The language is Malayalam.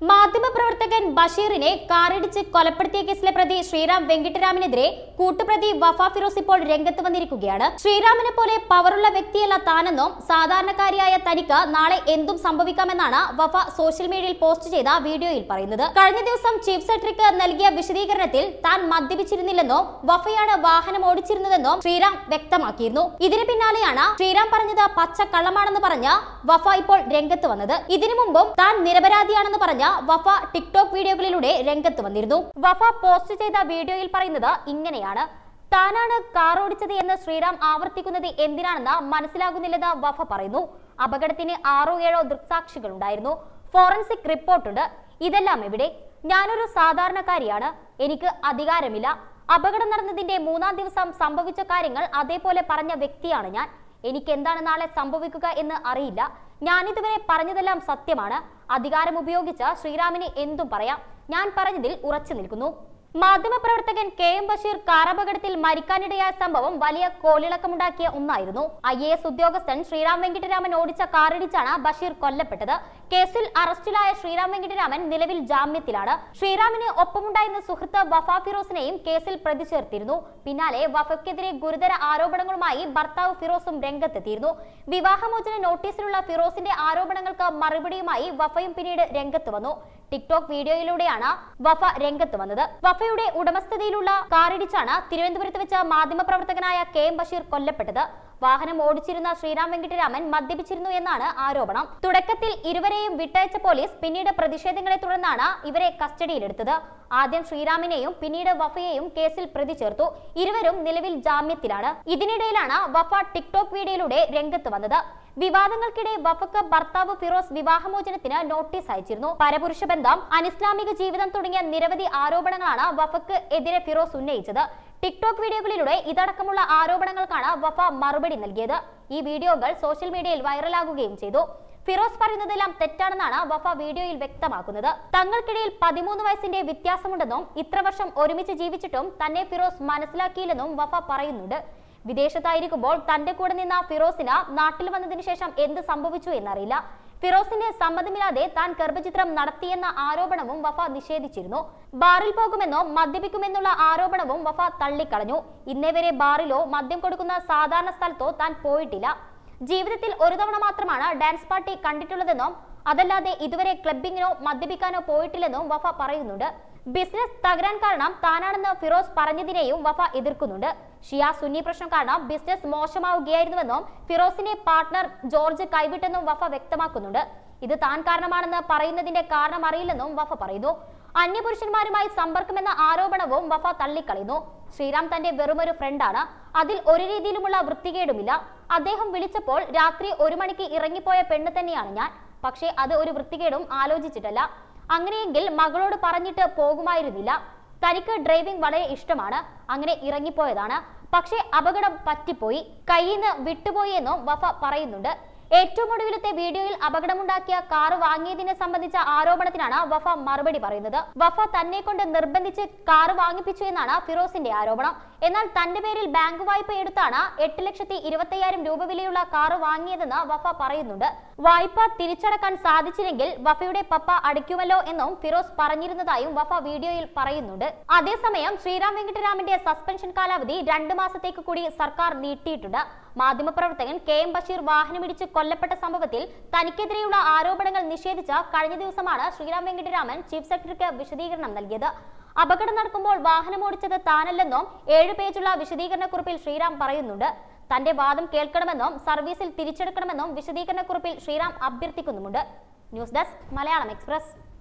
മാധ്യമപ്രവർത്തകൻ ബഷീറിനെ കാറിടിച്ച് കൊലപ്പെടുത്തിയ കേസിലെ പ്രതി ശ്രീറാം വെങ്കിട്ടരാമനെതിരെ കൂട്ടുപ്രതി വഫ ഫിറോസ് ഇപ്പോൾ രംഗത്ത് വന്നിരിക്കുകയാണ് ശ്രീറാമിനെ പോലെ പവറുള്ള വ്യക്തിയല്ല താനെന്നും സാധാരണക്കാരിയായ തനിക്ക് നാളെ എന്തും സംഭവിക്കാമെന്നാണ് വഫ സോഷ്യൽ മീഡിയയിൽ പോസ്റ്റ് ചെയ്ത വീഡിയോയിൽ പറയുന്നത് കഴിഞ്ഞ ദിവസം ചീഫ് സെക്രട്ടറിക്ക് നൽകിയ വിശദീകരണത്തിൽ താൻ മദ്യപിച്ചിരുന്നില്ലെന്നോ വഫയാണ് വാഹനം ഓടിച്ചിരുന്നതെന്നോ ശ്രീറാം വ്യക്തമാക്കിയിരുന്നു ഇതിന് പിന്നാലെയാണ് ശ്രീറാം പറഞ്ഞത് പച്ച കള്ളമാണെന്ന് പറഞ്ഞ വഫ ഇപ്പോൾ രംഗത്ത് വന്നത് ഇതിനു മുമ്പും താൻ നിരപരാധിയാണെന്ന് പറഞ്ഞ വഫ ടിക്ടോക്ക് വീഡിയോകളിലൂടെ രംഗത്ത് വന്നിരുന്നു വഫ പോസ്റ്റ് ചെയ്ത വീഡിയോയിൽ പറയുന്നത് ഇങ്ങനെയാണ് താനാണ് കാർ ഓടിച്ചത് എന്ന് ശ്രീറാം ആവർത്തിക്കുന്നത് എന്തിനാണെന്ന് മനസ്സിലാകുന്നില്ലെന്ന് വഫ പറയുന്നു അപകടത്തിന് ആറോ ഏഴോ ദൃക്സാക്ഷികൾ ഉണ്ടായിരുന്നു ഫോറൻസിക് റിപ്പോർട്ടുണ്ട് ഇതെല്ലാം എവിടെ ഞാനൊരു സാധാരണക്കാരിയാണ് എനിക്ക് അധികാരമില്ല അപകടം നടന്നതിന്റെ മൂന്നാം ദിവസം സംഭവിച്ച കാര്യങ്ങൾ അതേപോലെ പറഞ്ഞ വ്യക്തിയാണ് ഞാൻ എനിക്ക് എന്താണ് നാളെ സംഭവിക്കുക എന്ന് അറിയില്ല ഞാനിതുവരെ പറഞ്ഞതെല്ലാം സത്യമാണ് അധികാരം ഉപയോഗിച്ച് ശ്രീരാമിന് എന്തും പറയാം ഞാൻ പറഞ്ഞതിൽ ഉറച്ചു നിൽക്കുന്നു മാധ്യമപ്രവർത്തകൻ കെ എം ബഷീർ കാറപകടത്തിൽ മരിക്കാനിടയായ സംഭവം വലിയ കോളിളക്കമുണ്ടാക്കിയ ഒന്നായിരുന്നു ഐ എ എസ് ഉദ്യോഗസ്ഥൻ ശ്രീറാം വെങ്കിട്ടരാമൻ ഓടിച്ച കാറിടിച്ചാണ് ബഷീർ കൊല്ലപ്പെട്ടത് കേസിൽ അറസ്റ്റിലായ ശ്രീറാം വെങ്കിട്ടരാമൻ നിലവിൽ ജാമ്യത്തിലാണ് ശ്രീറാമിന് ഒപ്പമുണ്ടായിരുന്ന സുഹൃത്ത് വഫ ഫിറോസിനെയും കേസിൽ പ്രതി ചേർത്തിരുന്നു പിന്നാലെ വഫയ്ക്കെതിരെ ഗുരുതര ആരോപണങ്ങളുമായി ഭർത്താവ് ഫിറോസും രംഗത്തെത്തിയിരുന്നു വിവാഹമോചന നോട്ടീസിലുള്ള ഫിറോസിന്റെ ആരോപണങ്ങൾക്ക് മറുപടിയുമായി വഫയും പിന്നീട് രംഗത്ത് വന്നു ടിക്ടോക്ക് വീഡിയോയിലൂടെയാണ് വഫ രംഗത്ത് വന്നത് വഫയുടെ ഉടമസ്ഥതയിലുള്ള കാറിടിച്ചാണ് തിരുവനന്തപുരത്ത് വെച്ച മാധ്യമപ്രവർത്തകനായ കെ എം ബഷീർ കൊല്ലപ്പെട്ടത് വാഹനം ഓടിച്ചിരുന്ന ശ്രീറാം വെങ്കിട്ടരാമൻ മദ്യപിച്ചിരുന്നു എന്നാണ് ആരോപണം തുടക്കത്തിൽ ഇരുവരെയും വിട്ടയച്ച പോലീസ് പിന്നീട് പ്രതിഷേധങ്ങളെ തുടർന്നാണ് ഇവരെ കസ്റ്റഡിയിലെടുത്തത് ആദ്യം ശ്രീറാമിനെയും പിന്നീട് വഫയെയും കേസിൽ പ്രതി ചേർത്തു ഇരുവരും നിലവിൽ ജാമ്യത്തിലാണ് ഇതിനിടയിലാണ് വഫ ടിക്ടോക്ക് വീഡിയോയിലൂടെ രംഗത്ത് വന്നത് വിവാദങ്ങൾക്കിടെ വഫക്ക് ഭർത്താവ് ഫിറോസ് വിവാഹമോചനത്തിന് നോട്ടീസ് അയച്ചിരുന്നു പരപുരുഷ ബന്ധം അനിസ്ലാമിക ജീവിതം തുടങ്ങിയ നിരവധി ആരോപണങ്ങളാണ് വഫക്ക് എതിരെ ഫിറോസ് ഉന്നയിച്ചത് ടിക്ടോക്ക് വീഡിയോകളിലൂടെ ഇതടക്കമുള്ള ആരോപണങ്ങൾക്കാണ് വഫ മറുപടി നൽകിയത് ഈ വീഡിയോകൾ സോഷ്യൽ മീഡിയയിൽ വൈറലാകുകയും ചെയ്തു ഫിറോസ് പറയുന്നതെല്ലാം തെറ്റാണെന്നാണ് വഫ വീഡിയോയിൽ വ്യക്തമാക്കുന്നത് തങ്ങൾക്കിടയിൽ പതിമൂന്ന് വയസ്സിന്റെ വ്യത്യാസമുണ്ടെന്നും ഇത്ര വർഷം ഒരുമിച്ച് ജീവിച്ചിട്ടും തന്നെ ഫിറോസ് മനസ്സിലാക്കിയില്ലെന്നും വഫ പറയുന്നുണ്ട് വിദേശത്തായിരിക്കുമ്പോൾ തന്റെ കൂടെ നിന്ന ഫിറോസിന് നാട്ടിൽ വന്നതിന് ശേഷം എന്ത് സംഭവിച്ചു എന്നറിയില്ല ഫിറോസിന്റെ സമ്മതമില്ലാതെ താൻ ഗർഭചിത്രം നടത്തിയെന്ന ആരോപണവും വഫ നിഷേധിച്ചിരുന്നു ബാറിൽ പോകുമെന്നോ മദ്യപിക്കുമെന്നുള്ള ആരോപണവും വഫ തള്ളിക്കളഞ്ഞു ഇന്നേ വരെ ബാറിലോ മദ്യം കൊടുക്കുന്ന സാധാരണ സ്ഥലത്തോ താൻ പോയിട്ടില്ല ജീവിതത്തിൽ ഒരു തവണ മാത്രമാണ് ഡാൻസ് പാർട്ടി കണ്ടിട്ടുള്ളതെന്നും അതല്ലാതെ ഇതുവരെ ക്ലബിങ്ങിനോ മദ്യപിക്കാനോ പോയിട്ടില്ലെന്നും വഫ പറയുന്നുണ്ട് ബിസിനസ് തകരാൻ കാരണം താനാണെന്ന് ഫിറോസ് പറഞ്ഞതിനെയും വഫ എതിർക്കുന്നുണ്ട് ഷിയ സുന്നി പ്രശ്നം കാരണം ബിസിനസ് മോശമാവുകയായിരുന്നുവെന്നും ഫിറോസിന്റെ പാർട്ട്ണർ ജോർജ് കൈവിട്ടെന്നും വഫ വ്യക്തമാക്കുന്നുണ്ട് ഇത് താൻ കാരണമാണെന്ന് പറയുന്നതിന്റെ കാരണം അറിയില്ലെന്നും വഫ പറയുന്നു അന്യപുരുഷന്മാരുമായി സമ്പർക്കമെന്ന ആരോപണവും വഫ തള്ളിക്കളയുന്നു ശ്രീറാം തന്റെ വെറുമൊരു ഫ്രണ്ടാണ് അതിൽ ഒരു രീതിയിലുമുള്ള വൃത്തികേടുമില്ല അദ്ദേഹം വിളിച്ചപ്പോൾ രാത്രി ഒരു മണിക്ക് ഇറങ്ങിപ്പോയ പെണ്ണ് തന്നെയാണ് ഞാൻ പക്ഷേ അത് ഒരു വൃത്തികേടും ആലോചിച്ചിട്ടല്ല അങ്ങനെയെങ്കിൽ മകളോട് പറഞ്ഞിട്ട് പോകുമായിരുന്നില്ല തനിക്ക് ഡ്രൈവിംഗ് വളരെ ഇഷ്ടമാണ് അങ്ങനെ ഇറങ്ങിപ്പോയതാണ് പക്ഷേ അപകടം പറ്റിപ്പോയി കയ്യിൽ നിന്ന് വിട്ടുപോയി എന്നും വഫ പറയുന്നുണ്ട് ഏറ്റവും ഒടുവിലത്തെ വീഡിയോയിൽ അപകടമുണ്ടാക്കിയ കാർ വാങ്ങിയതിനെ സംബന്ധിച്ച ആരോപണത്തിനാണ് വഫ മറുപടി പറയുന്നത് വഫ തന്നെ കൊണ്ട് നിർബന്ധിച്ച് കാർ വാങ്ങിപ്പിച്ചു എന്നാണ് ഫിറോസിന്റെ ആരോപണം എന്നാൽ തന്റെ പേരിൽ ബാങ്ക് വായ്പ എടുത്താണ് എട്ട് ലക്ഷത്തി ഇരുപത്തയ്യായിരം രൂപ വിലയുള്ള കാർ വാങ്ങിയതെന്ന് വഫ പറയുന്നുണ്ട് വായ്പ തിരിച്ചടക്കാൻ സാധിച്ചില്ലെങ്കിൽ വഫയുടെ പപ്പ അടിക്കുമല്ലോ എന്നും ഫിറോസ് പറഞ്ഞിരുന്നതായും വഫ വീഡിയോയിൽ പറയുന്നുണ്ട് അതേസമയം ശ്രീറാം വെങ്കിട്ടരാമന്റെ സസ്പെൻഷൻ കാലാവധി രണ്ട് മാസത്തേക്ക് കൂടി സർക്കാർ നീട്ടിയിട്ടുണ്ട് മാധ്യമപ്രവർത്തകൻ കെ എം ബഷീർ വാഹനമിടിച്ച് കൊല്ലപ്പെട്ട സംഭവത്തിൽ തനിക്കെതിരെയുള്ള ആരോപണങ്ങൾ നിഷേധിച്ച കഴിഞ്ഞ ദിവസമാണ് ശ്രീറാം വെങ്കിട്ടരാമൻ ചീഫ് സെക്രട്ടറിക്ക് വിശദീകരണം നൽകിയത് അപകടം നടക്കുമ്പോൾ വാഹനമോടിച്ചത് താനല്ലെന്നും ഏഴു പേജുള്ള വിശദീകരണക്കുറിപ്പിൽ ശ്രീറാം പറയുന്നുണ്ട് തന്റെ വാദം കേൾക്കണമെന്നും സർവീസിൽ തിരിച്ചെടുക്കണമെന്നും വിശദീകരണക്കുറിപ്പിൽ ശ്രീറാം അഭ്യർത്ഥിക്കുന്നുമുണ്ട് ന്യൂസ് ഡെസ്ക് മലയാളം എക്സ്പ്രസ്